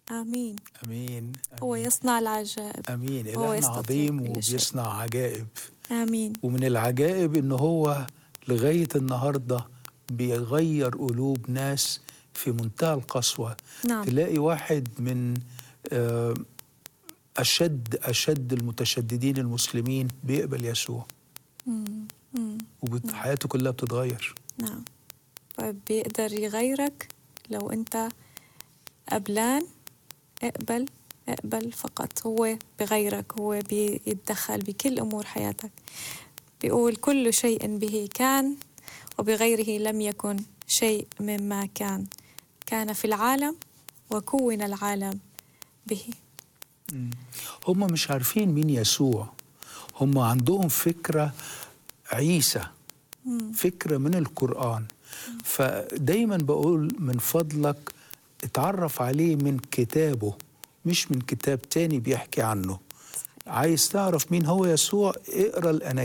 آمين امين هو امين, يصنع العجائب أمين. هو الهنا يستطيع عظيم كل شيء. وبيصنع عجائب آمين ومن العجائب ان هو لغايه النهارده بيغير قلوب ناس في منتهى القسوه نعم تلاقي واحد من آه، اشد اشد المتشددين المسلمين بيقبل يسوع مم. مم. وحياته كلها بتتغير نعم طيب بيقدر يغيرك لو أنت قبلان اقبل اقبل فقط هو بغيرك هو بيتدخل بكل أمور حياتك بيقول كل شيء به كان وبغيره لم يكن شيء مما كان كان في العالم وكون العالم به هم مش عارفين مين يسوع هم عندهم فكرة عيسى فكرة من القرآن فدايما بقول من فضلك اتعرف عليه من كتابه مش من كتاب تاني بيحكي عنه عايز تعرف مين هو يسوع اقرا الأناجيل